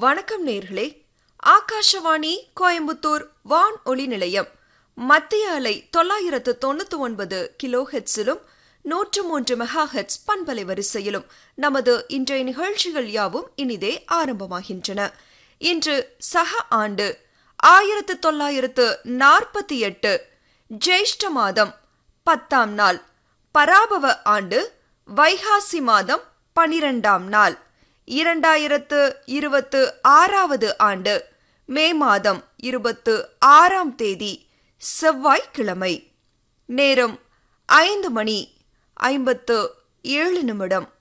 வணக்கம் நேர்களே ஆகாஷவாணி கோயம்புத்தூர் வான் ஒளி நிலையம் மத்திய அலை தொள்ளாயிரத்து தொண்ணூத்தி ஒன்பது கிலோ ஹெட்ஸிலும் நூற்று மூன்று மெகா ஹெட்ஸ் பண்பலை வரிசையிலும் நமது இன்றைய நிகழ்ச்சிகள் யாவும் இனிதே ஆரம்பமாகின்றன இன்று சக ஆண்டு ஆயிரத்து தொள்ளாயிரத்து நாற்பத்தி எட்டு ஜெயிஷ்ட மாதம் பத்தாம் நாள் பராபவ ஆண்டு வைகாசி மாதம் பனிரெண்டாம் நாள் இரண்டாயிரத்து இருபத்து ஆறாவது ஆண்டு மே மாதம் இருபத்து ஆறாம் தேதி செவ்வாய்க்கிழமை நேரம் ஐந்து மணி ஐம்பத்து ஏழு நிமிடம்